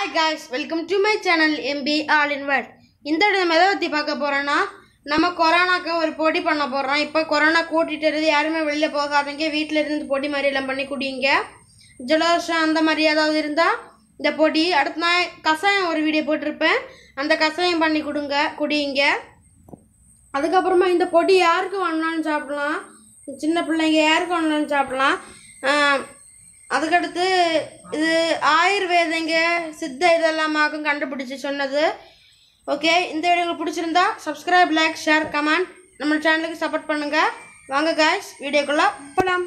hi guys welcome to my channel MP all in world இந்த இடம் நம்ம எதை பற்றி பார்க்க போகிறோன்னா நம்ம கொரோனாக்கு ஒரு போட்டி பண்ண போகிறோம் இப்போ கொரோனா கூட்டிட்டு இருந்து யாருமே வெளியில் போகாதீங்க வீட்டில் இருந்து போட்டி மாதிரி எல்லாம் பண்ணி குடிங்க ஜலதோஷம் அந்த மாதிரி ஏதாவது இருந்தால் இந்த போட்டி அடுத்த நான் கஷாயம் ஒரு வீடியோ போட்டிருப்பேன் அந்த கஷாயம் பண்ணி கொடுங்க குடிங்க அதுக்கப்புறமா இந்த பொடி யாருக்கு வேணாலும் சாப்பிடலாம் சின்ன பிள்ளைங்க யாருக்கு வேணாலும் சாப்பிடலாம் ஆஹ் அதுக்கடுத்து இது ஆயுர்வேதங்க சித்த இதெல்லாமாக்கும் கண்டுபிடிச்சு சொன்னது ஓகே இந்த வீடியோ உங்களுக்கு பிடிச்சிருந்தா சப்ஸ்கிரைப் லைக் ஷேர் கமெண்ட் நம்ம சேனலுக்கு சப்போர்ட் பண்ணுங்க வாங்க காய்ஸ் வீடியோக்குள்ளே போகலாம்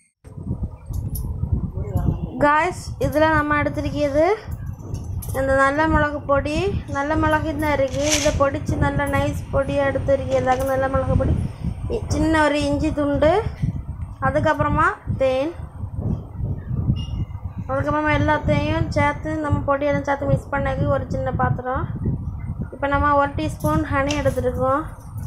காய்ஸ் இதில் நம்ம எடுத்திருக்கிறது இந்த நல்ல மிளகு பொடி நல்ல மிளகு தான் இருக்குது இதை பொடிச்சு நல்ல நைஸ் பொடியாக எடுத்துருக்கிறதாக நல்ல மிளகு பொடி இ- சின்ன ஒரு இஞ்சி துண்டு அதுக்கப்புறமா தேன் அதுக்கப்புறமா எல்லாத்தையும் சேர்த்து நம்ம பொடியெல்லாம் சேர்த்து மிக்ஸ் பண்ணக்கு ஒரு சின்ன பாத்திரம் இப்போ நம்ம ஒரு டீஸ்பூன் ஹனி எடுத்துருக்கோம்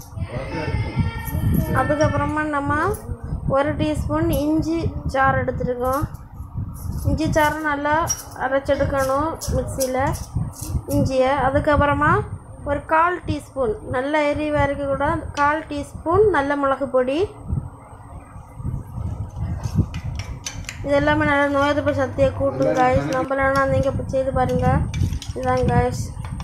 அதுக்கப்புறமா நம்ம ஒரு டீஸ்பூன் இஞ்சி சாறு எடுத்துருக்கோம் இஞ்சி சாறு நல்லா அரைச்செடுக்கணும் மிக்சியில் இஞ்சியை அதுக்கப்புறமா ஒரு கால் டீஸ்பூன் நல்ல எரி வரைக்கும் கூட கால் டீஸ்பூன் நல்ல மிளகு பொடி இது எல்லாமே நல்லா நோய் எதிர்ப்பு சக்தியை கூட்டும் காய்ஸ் நம்மளானா நீங்கள் இப்போ செய்து பாருங்கள் இதுதான் காய்ஸ்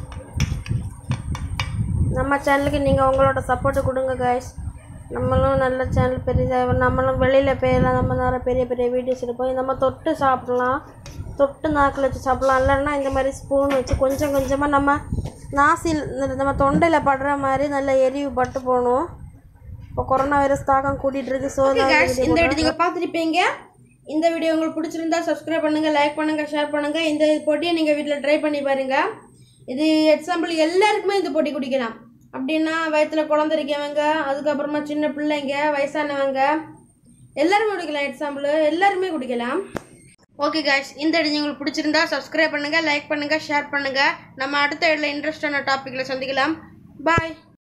நம்ம சேனலுக்கு நீங்கள் உங்களோட சப்போர்ட்டு கொடுங்க காய்ஸ் நம்மளும் நல்ல சேனல் பெரிய நம்மளும் வெளியில் போயெல்லாம் நம்ம நிறைய பெரிய பெரிய வீடியோஸ் எடுப்போம் நம்ம தொட்டு சாப்பிடலாம் தொட்டு நாக்கில் வச்சு சாப்பிடலாம் இல்லைன்னா இந்த மாதிரி ஸ்பூன் வச்சு கொஞ்சம் கொஞ்சமாக நம்ம நாசில் நம்ம தொண்டையில் படுற மாதிரி நல்ல எரிவு பட்டு போகணும் இப்போ கொரோனா வைரஸ் தாக்கம் கூட்டிகிட்டு இருக்கு ஸோ இந்த வீடியோ நீங்கள் பார்த்துருப்பீங்க இந்த வீடியோ உங்களுக்கு பிடிச்சிருந்தா சப்ஸ்கிரைப் பண்ணுங்கள் லைக் பண்ணுங்கள் ஷேர் பண்ணுங்கள் இந்த பொடியை நீங்கள் வீட்டில் ட்ரை பண்ணி பாருங்கள் இது எக்ஸாம்பிள் எல்லாருக்குமே இந்த பொடி குடிக்கலாம் அப்படின்னா வயிற்றுல குழந்தை இருக்கவங்க அதுக்கப்புறமா சின்ன பிள்ளைங்க வயசானவங்க எல்லாருமே குடிக்கலாம் எக்ஸாம்பிள் எல்லாருமே குடிக்கலாம் ஓகே காய்ஸ் இந்த வீடியோ உங்களுக்கு பிடிச்சிருந்தா சப்ஸ்கிரைப் பண்ணுங்கள் லைக் பண்ணுங்கள் ஷேர் பண்ணுங்கள் நம்ம அடுத்த இடையில இன்ட்ரெஸ்டான டாப்பிக்கில் சந்திக்கலாம் பாய்